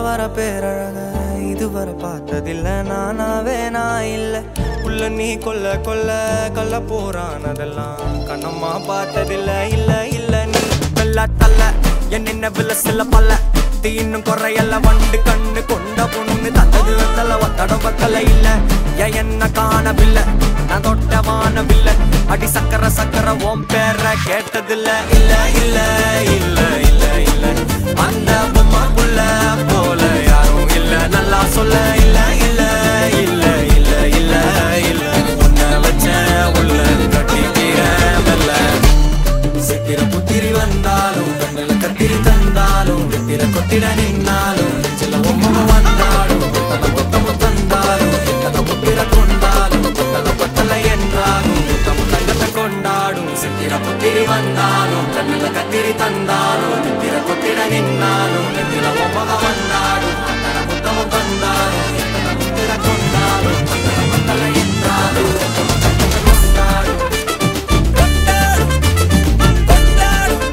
வர பேரழக இதுவரை பார்த்ததில்ல நானாவே நான் இல்ல உள்ள நீ கொல்ல கொல்ல கொல்ல போறான் அதெல்லாம் கண்ணம்மா பார்த்ததில்ல இல்ல இல்ல நீ வெள்ள தள்ள என் நினைவுல சில பல்ல தீ இன்னும் குறையல்ல வண்டு கண்ணு கொண்ட பொண்ணு தந்தது வெத்தல ஒத்தடம் பத்தல இல்ல ஏன் என்ன காணவில்லை நான் தொட்ட வானவில்லை அடி சக்கர சக்கர ஓம் பேர கேட்டதில்ல இல்ல இல்ல இல்ல இல்ல இல்ல அந்த பொம்மை புள்ள போல யாரும் இல்ல நல்லா சொல்ல இல்ல இல்ல இல்ல இல்ல இல்ல இல்ல உன்னை வச்ச உள்ள கட்டிக்கிற மெல்ல சித்திர புத்திரி வந்தாலும் கண்ணில கத்திரி தந்தாலும் வெத்திர கொத்திட நின்னாலும் நெஞ்சில ஒம்ம வந்தாலும் கொத்தல கொத்தம தந்தாலும் எத்தனை புத்திர கொண்டாலும் கொத்தல கொத்தல என்றாலும் கொத்தம தங்கத்தை கொண்டாடும் சித்திர புத்திரி வந்தாலும் கண்ணில கத்திரி தந்தாலும் வெத்திர கொத்திட நின்னாலும் நெஞ்சில ஒம்ம வந்தாலும் கொத்தல கொத்தம தந்தாலும் எத்தனை புத்திர கொண்டாலும் கொத்தல கொத்தல என்றாலும் கொத்தம தங்கத்தை கொண்டாடும் கொண்டாடும் கொண்டாடும்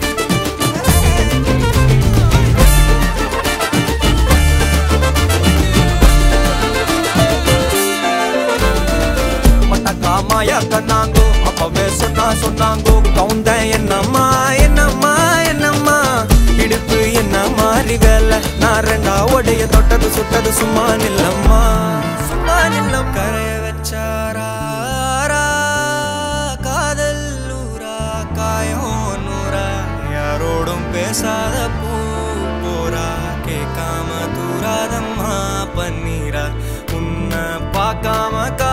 மட்டக்காமாயா கண்ணாங்கோ அப்பவே சொன்னா சொன்னாங்கோ கவுந்த என்னம்மா என்னம்மா என்னம்மா இடுப்பு என்ன மாறி வேலை நான் ரெண்டா உடைய தொட்டது சுட்டது சும்மா நில்லம்மா சும்மா நில்லம் கரைய வச்சாரா காதல் ஊரா காயம் நூறா யாரோடும் பேசாத பூ போரா கேட்காம தூராதம்மா பன்னீரா உன்னை பார்க்காம